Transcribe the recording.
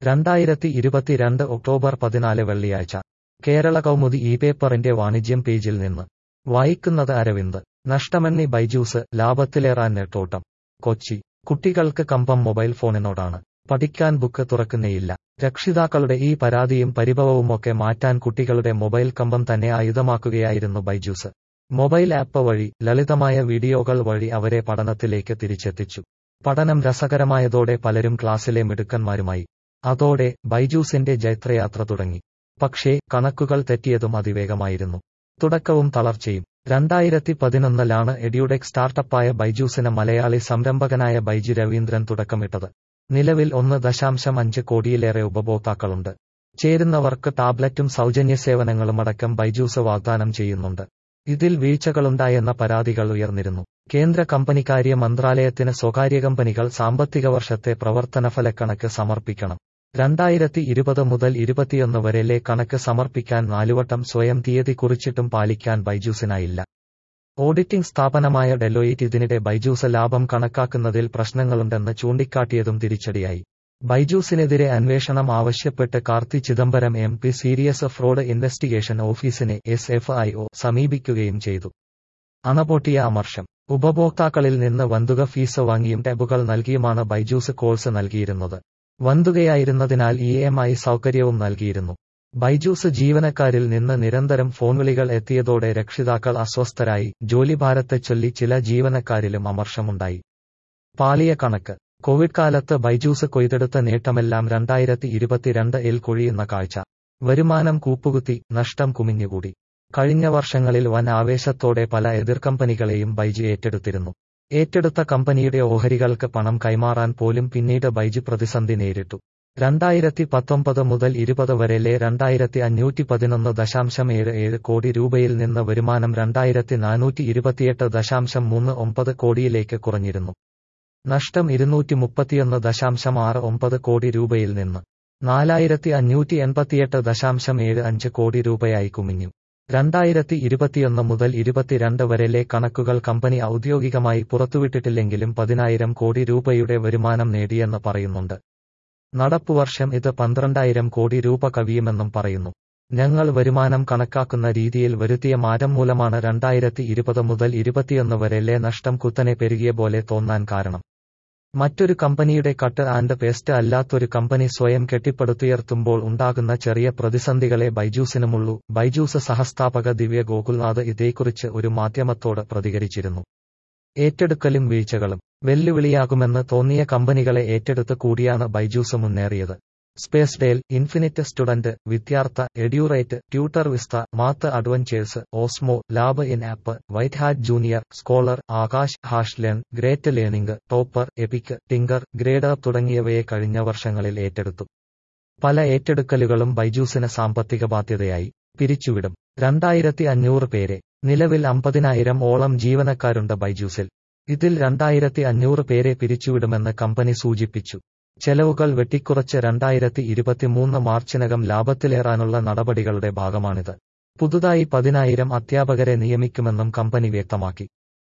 രണ്ടായിരത്തി ഇരുപത്തിരണ്ട് ഒക്ടോബർ പതിനാല് വെള്ളിയാഴ്ച കേരള കൗമുദി ഇ പേപ്പറിന്റെ വാണിജ്യം പേജിൽ നിന്ന് വായിക്കുന്നത് അരവിന്ദ് നഷ്ടമെണ്ണി ബൈജൂസ് ലാഭത്തിലേറാൻ നെട്ടോട്ടം കൊച്ചി കുട്ടികൾക്ക് കമ്പം മൊബൈൽ ഫോണിനോടാണ് പഠിക്കാൻ ബുക്ക് തുറക്കുന്നേയില്ല രക്ഷിതാക്കളുടെ ഈ പരാതിയും പരിഭവവുമൊക്കെ മാറ്റാൻ കുട്ടികളുടെ മൊബൈൽ കമ്പം തന്നെ ആയുധമാക്കുകയായിരുന്നു ബൈജൂസ് മൊബൈൽ ആപ്പ് വഴി ലളിതമായ വീഡിയോകൾ വഴി അവരെ പഠനത്തിലേക്ക് തിരിച്ചെത്തിച്ചു പഠനം രസകരമായതോടെ പലരും ക്ലാസ്സിലെ മിടുക്കന്മാരുമായി അതോടെ ബൈജൂസിന്റെ ജൈത്രയാത്ര തുടങ്ങി പക്ഷേ കണക്കുകൾ തെറ്റിയതും അതിവേഗമായിരുന്നു തുടക്കവും തളർച്ചയും രണ്ടായിരത്തി പതിനൊന്നിലാണ് എഡ്യൂടെക് സ്റ്റാർട്ടപ്പായ ബൈജൂസിന് മലയാളി സംരംഭകനായ ബൈജു രവീന്ദ്രൻ തുടക്കമിട്ടത് നിലവിൽ ഒന്ന് ദശാംശം അഞ്ച് കോടിയിലേറെ ഉപഭോക്താക്കളുണ്ട് ചേരുന്നവർക്ക് ടാബ്ലറ്റും സൗജന്യ സേവനങ്ങളും അടക്കം ബൈജൂസ് വാഗ്ദാനം ചെയ്യുന്നുണ്ട് ഇതിൽ വീഴ്ചകളുണ്ടായെന്ന പരാതികൾ ഉയർന്നിരുന്നു കേന്ദ്ര കമ്പനികാര്യ മന്ത്രാലയത്തിന് സ്വകാര്യ കമ്പനികൾ സാമ്പത്തിക വർഷത്തെ പ്രവർത്തനഫലക്കണക്ക് സമർപ്പിക്കണം രണ്ടായിരത്തി ഇരുപത് മുതൽ ഇരുപത്തിയൊന്ന് വരെയിലെ കണക്ക് സമർപ്പിക്കാൻ നാലുവട്ടം സ്വയം തീയതി കുറിച്ചിട്ടും പാലിക്കാൻ ബൈജൂസിനായില്ല ഓഡിറ്റിംഗ് സ്ഥാപനമായ ഡെലോയിറ്റ് ഇതിനിടെ ബൈജൂസ് ലാഭം കണക്കാക്കുന്നതിൽ പ്രശ്നങ്ങളുണ്ടെന്ന് ചൂണ്ടിക്കാട്ടിയതും തിരിച്ചടിയായി ബൈജൂസിനെതിരെ അന്വേഷണം ആവശ്യപ്പെട്ട് Karti Chidambaram M P serious fraud investigation ഓഫീസിനെ എസ് എഫ് ഐ ഒ സമീപിക്കുകയും ചെയ്തു അണപൊട്ടിയ അമർഷം ഉപഭോക്താക്കളിൽ നിന്ന് വന്തുക ഫീസ് വാങ്ങിയും ടാബുകൾ നൽകിയുമാണ് ബൈജൂസ് കോഴ്സ് നൽകിയിരുന്നത് വന്തുകയായിരുന്നതിനാൽ ഇ എം ഐ സൗകര്യവും നൽകിയിരുന്നു ബൈജൂസ് ജീവനക്കാരിൽ നിന്ന് നിരന്തരം ഫോൺവിളികൾ എത്തിയതോടെ രക്ഷിതാക്കൾ അസ്വസ്ഥരായി ജോലിഭാരത്തെ ചൊല്ലി ചില ജീവനക്കാരിലും അമർഷമുണ്ടായി പാളിയ കണക്ക് കോവിഡ് കാലത്ത് ബൈജൂസ് കൊയ്തെടുത്ത നേട്ടമെല്ലാം രണ്ടായിരത്തി ഇരുപത്തിരണ്ട് ഇൽ കൊഴിയുന്ന കാഴ്ച വരുമാനം കൂപ്പുകുത്തി നഷ്ടം കുമിഞ്ഞുകൂടി കഴിഞ്ഞ വർഷങ്ങളിൽ വൻ ആവേശത്തോടെ പല എതിർകമ്പനികളെയും ബൈജു ഏറ്റെടുത്തിരുന്നു ഏറ്റെടുത്ത കമ്പനിയുടെ ഓഹരികൾക്ക് പണം കൈമാറാൻ പോലും പിന്നീട് ബൈജു പ്രതിസന്ധി നേരിട്ടു രണ്ടായിരത്തി പത്തൊമ്പത് മുതൽ ഇരുപത് വരെയിലെ രണ്ടായിരത്തി അഞ്ഞൂറ്റി പതിനൊന്ന് ദശാംശം ഏഴ് ഏഴ് കോടി രൂപയിൽ നിന്ന് വരുമാനം രണ്ടായിരത്തി നാനൂറ്റി ഇരുപത്തിയെട്ട് ദശാംശം മൂന്ന് ഒമ്പത് കോടിയിലേക്ക് കുറഞ്ഞിരുന്നു നഷ്ടം ഇരുന്നൂറ്റി മുപ്പത്തിയൊന്ന് ദശാംശം ആറ് ഒമ്പത് കോടി രൂപയിൽ നിന്ന് നാലായിരത്തി അഞ്ഞൂറ്റി എൺപത്തിയെട്ട് ദശാംശം ഏഴ് അഞ്ച് കോടി രൂപയായി കുമിഞ്ഞു രണ്ടായിരത്തി ഇരുപത്തിയൊന്ന് മുതൽ ഇരുപത്തിരണ്ട് വരെയിലെ കണക്കുകൾ കമ്പനി ഔദ്യോഗികമായി പുറത്തുവിട്ടിട്ടില്ലെങ്കിലും പതിനായിരം കോടി രൂപയുടെ വരുമാനം നേടിയെന്ന് പറയുന്നുണ്ട് നടപ്പുവർഷം ഇത് പന്ത്രണ്ടായിരം കോടി രൂപ കവിയുമെന്നും പറയുന്നു ഞങ്ങൾ വരുമാനം കണക്കാക്കുന്ന രീതിയിൽ വരുത്തിയ മാറ്റം മൂലമാണ് രണ്ടായിരത്തി ഇരുപത് മുതൽ ഇരുപത്തിയൊന്ന് വരെയിലെ നഷ്ടം കുത്തനെ പെരുകിയ പോലെ തോന്നാൻ കാരണം മറ്റൊരു കമ്പനിയുടെ കട്ട് ആൻഡ് പേസ്റ്റ് അല്ലാത്തൊരു കമ്പനി സ്വയം കെട്ടിപ്പടുത്തുയർത്തുമ്പോൾ ഉണ്ടാകുന്ന ചെറിയ പ്രതിസന്ധികളെ ബൈജൂസിനുമുള്ളൂ ബൈജൂസ് സഹസ്ഥാപക ദിവ്യ ഗോകുൽനാഥ് ഇതേക്കുറിച്ച് ഒരു മാധ്യമത്തോട് പ്രതികരിച്ചിരുന്നു ഏറ്റെടുക്കലും വീഴ്ചകളും വെല്ലുവിളിയാകുമെന്ന് തോന്നിയ കമ്പനികളെ ഏറ്റെടുത്ത് കൂടിയാണ് ബൈജൂസ് മുന്നേറിയത് Space Dale Infinite Student Vidyartha Edurite Tutor Vista Math Adventures Osmo Lab In App White Hat Junior Scholar Aakash Hash Learn Great Learning Toppr Epic Tinker Grade Up തുടങ്ങിയവയെ കഴിഞ്ഞ വർഷങ്ങളിൽ ഏറ്റെടുത്തു പല ഏറ്റെടുക്കലുകളും ബൈജൂസിന് സാമ്പത്തിക ബാധ്യതയായി പിരിച്ചുവിടും രണ്ടായിരത്തി അഞ്ഞൂറ് പേരെ നിലവിൽ അമ്പതിനായിരം ഓളം ജീവനക്കാരുണ്ട് ബൈജൂസിൽ ഇതിൽ രണ്ടായിരത്തി അഞ്ഞൂറ് പേരെ പിരിച്ചുവിടുമെന്ന് കമ്പനി സൂചിപ്പിച്ചു ചെലവുകൾ വെട്ടിക്കുറച്ച് രണ്ടായിരത്തി ഇരുപത്തിമൂന്ന് മാർച്ചിനകം ലാഭത്തിലേറാനുള്ള നടപടികളുടെ ഭാഗമാണിത് പുതുതായി പതിനായിരം അധ്യാപകരെ നിയമിക്കുമെന്നും കമ്പനി വ്യക്തമാക്കി